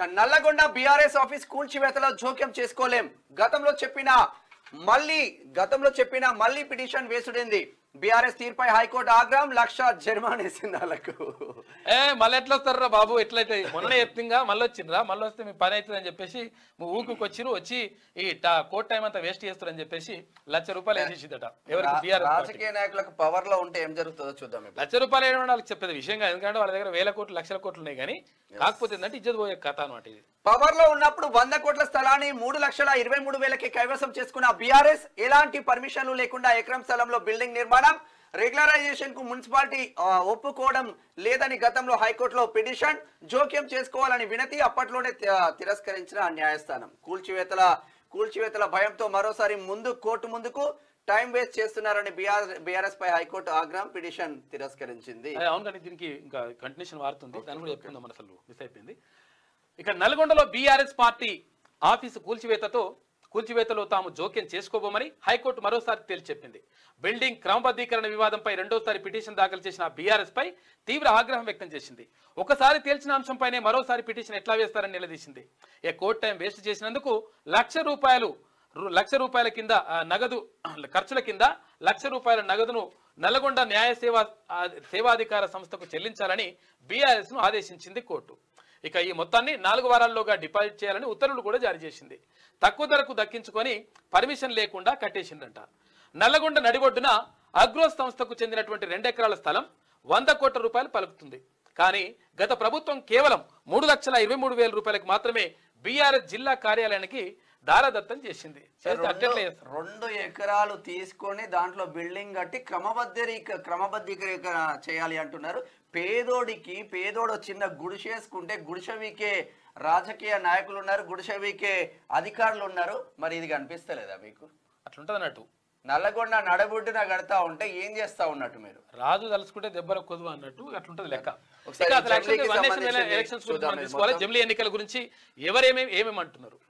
ఇక Nalgonda BRS office కూల్చివేతలో జోక్యం చేసుకోలేం గతంలో చెప్పిన మళ్ళీ గతంలో చెప్పిన మళ్ళీ పిటిషన్ వేసుడింది బీఆర్ఎస్ తీర్పై హైకోర్టు ఆగ్రహం లక్ష జరిమానా వేసింది వాళ్ళకు ఏ మళ్ళీ ఎట్లా వస్తారా బాబు ఎట్లయితే మొన్న చెప్పింగా మళ్ళీ వచ్చిండ్రా మళ్ళీ వస్తే మీ పని అవుతుంది అని చెప్పేసి ఊరికి వచ్చిరు వచ్చి ఈ టా- కోర్ట్ టైం అంతా వేస్ట్ చేస్తారని చెప్పేసి లక్ష రూపాయలు వేసేసిద్దట ఎవరికి బీఆర్ఎస్ రాజకీయ నాయకులకు పవర్ లో ఉంటే ఏం జరుగుతుందో చూద్దాం ఇప్పుడు. లక్ష రూపాయలు వేయడం వాళ్ళకి చెప్పేది విషయం కాదు ఎందుకంటే వాళ్ళ దగ్గర వేల కోట్లు లక్షల కోట్లు ఉన్నాయి కానీ కాకపోతే ఏంటంటే ఇజ్జత్ పోయే కథ అనమాట ఇది పవర్ లో ఉన్నప్పుడు వంద కోట్ల స్థలాన్ని మూడు లక్షల ఇరవై మూడు వేలకి కైవసం చేసుకున్న బీఆర్ఎస్ ఎలాంటి పర్మిషన్లు లేకుండా ఎకరం స్థలంలో బిల్డింగ్ నిర్మాణం రెగ్యులరైజేషన్ కు మున్సిపాలిటీ ఆ, ఒప్పుకోవడం లేదని గతంలో హైకోర్టులో పిటిషన్ జోక్యం చేసుకోవాలని వినతి అప్పట్లోనే తి- తిరస్కరించిన న్యాయస్థానం కూల్చివేతల కూల్చివేతల భయంతో మరోసారి ముందు కోర్టు ముందుకు టైం వేస్ట్ చేస్తున్నారని బీఆర్ బీఆర్ఎస్ పై హైకోర్టు ఆగ్రహం పిటిషన్ తిరస్కరించింది అదే అవును కానీ దీనికి ఇంకా కంటిన్యూషన్ వారుతుంది దాన్ని కూడా చెప్పుకుందాం మన అసలు మిస్ అయిపోయింది ఇక నల్గొండలో బీఆర్ఎస్ పార్టీ ఆఫీసు కూల్చివేతతో కూల్చివేతలో తాము జోక్యం చేసుకోబోమని హైకోర్టు మరోసారి తేల్చి చెప్పింది బిల్డింగ్ క్రమబద్ధీకరణ వివాదంపై రెండోసారి పిటిషన్ దాఖలు చేసిన బీఆర్ఎస్ పై తీవ్ర ఆగ్రహం వ్యక్తం చేసింది ఒకసారి తేల్చిన అంశంపైనే మరోసారి పిటిషన్ ఎట్లా వేస్తారని నిలదీసింది ఏ కోర్టు టైం వేస్ట్ చేసినందుకు లక్ష రూపాయలు రు- లక్ష రూపాయల కింద ఆ, నగదు ఖర్చుల కింద లక్ష రూపాయల నగదును నల్గొండ న్యాయ సేవా ఆ, సేవాధికార సంస్థకు చెల్లించాలని బీఆర్ఎస్ ను ఆదేశించింది కోర్టు ఇక ఈ మొత్తాన్ని నాలుగు వారాల్లోగా డిపాజిట్ చేయాలని ఉత్తర్వులు కూడా జారీ చేసింది తక్కువ ధరకు దక్కించుకొని పర్మిషన్ లేకుండా కట్టేసిందంట నల్లగొండ నడిబొడ్డున అగ్రోస్ సంస్థకు చెందినటువంటి రెండెకరాల స్థలం వంద కోట్ల రూపాయలు పలుకుతుంది కానీ గత ప్రభుత్వం కేవలం మూడు లక్షల ఇరవై మూడు వేల రూపాయలకు మాత్రమే బీఆర్ఎస్ జిల్లా కార్యాలయానికి దారాదత్తం చేసింది చేస్తే అట్టెట్లే రెండు- రెండు ఎకరాలు తీసుకొని దాంట్లో బిల్డింగ్ కట్టి క్రమబద్ధీక క్రమబద్ధీకరణ చేయాలి అంటున్నారు పేదోడికి పేదోడు చిన్న గుడిసేసుకుంటే గుడిసెవికే రాజకీయ నాయకులు ఉన్నారు గుడిసెవికే అధికారులు ఉన్నారు మరి ఇది కనిపిస్తలేదా మీకు అట్లుంటది అన్నట్టు నల్లగొండ నడబుడ్డున కడతా ఉంటే ఏం చేస్తా ఉన్నట్టు మీరు రాజు తలుచుకుంటే దెబ్బల కొదువు అన్నట్టు అట్లుంటది లెక్క ఒకసారి ఇక అసలు జమిలీకి actually వన్ నేషన్ సంబంధించింది ఎలక్షన్స్ గురించి చూద్దాం మనం ఇది తీసుకోవాలి మొత్తం. జమిలీ ఎన్నికల గురించి ఎవరేమేమి ఏమేమి అంటున్నారు